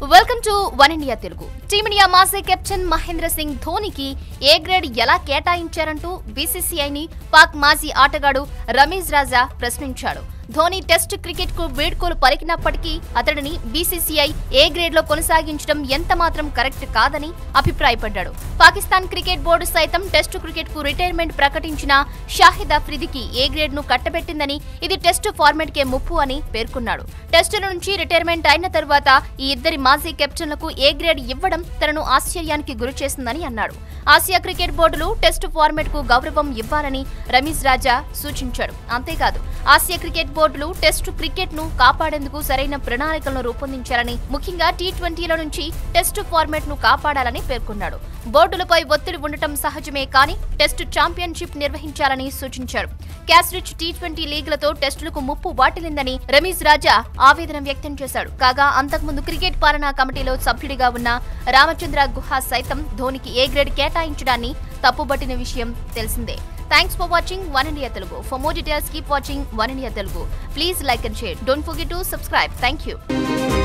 welcome to one India Telugu team India మాజీ captain Mahendra Singh ధోనికి A grade ఎలా కేటాయించారంటూ బీసీసీఐని పాక్ మాజీ ఆటగాడు రమేష్ రాజా ప్రశ్నించాడు ధోని టెస్ట్ క్రికెట్ కు వేడ్కోలు పలికినప్పటికీ అతడిని బీసీసీఐ ఏ గ్రేడ్ లో కొనసాగించడం ఎంత మాత్రం కరెక్ట్ కాదని అభిప్రాయపడ్డాడు పాకిస్తాన్ క్రికెట్ బోర్డు సైతం టెస్ట్ క్రికెట్ కు రిటైర్మెంట్ ప్రకటించిన షాహిద్ అఫ్రిదికి ఏ గ్రేడ్ ను కట్టబెట్టిందని ఇది టెస్ట్ ఫార్మాట్ కే ముప్పు అని పేర్కొన్నాడు టెస్టుల నుంచి రిటైర్మెంట్ అయిన తరువాత ఈ ఇద్దరి మాజీ కెప్టెన్లకు ఏ గ్రేడ్ ఇవ్వడం తనను ఆశ్చర్యానికి గురిచేసిందని అన్నాడు ఆసియా క్రికెట్ బోర్డులు టెస్ట్ ఫార్మాట్ కు గౌరవం ఇవ్వాలని రమేష్ రాజా సూచించాడు అంతేకాదు ఆసియా క్రికెట్ బోర్డులు టెస్ట్ క్రికెట్ ను కాపాడేందుకు సరైన ప్రణాళికలను రూపొందించాలని ముఖ్యంగా టీ ట్వంటీల నుంచి టెస్ట్ ఫార్మాట్ ను కాపాడాలని పేర్కొన్నాడు బోర్డులపై ఒత్తిడి ఉండటం సహజమే కానీ టెస్ట్ ఛాంపియన్షిప్ నిర్వహించాలని సూచించారు క్యాస్రిచ్ టీ ట్వంటీ లీగ్లతో టెస్టులకు ముప్పు వాటిల్లిందని రమేష్ రాజా ఆవేదన వ్యక్తం చేశాడు కాగా అంతకుముందు క్రికెట్ పాలనా కమిటీలో సభ్యుడిగా ఉన్న రామచంద్ర గుహ సైతం ధోనికి ఏ గ్రేడ్ కేటాయించడాన్ని తప్పుబట్టిన విషయం తెలిసిందే thanks for watching one India Telugu for more details keep watching one India Telugu please like and share don't forget to subscribe thank you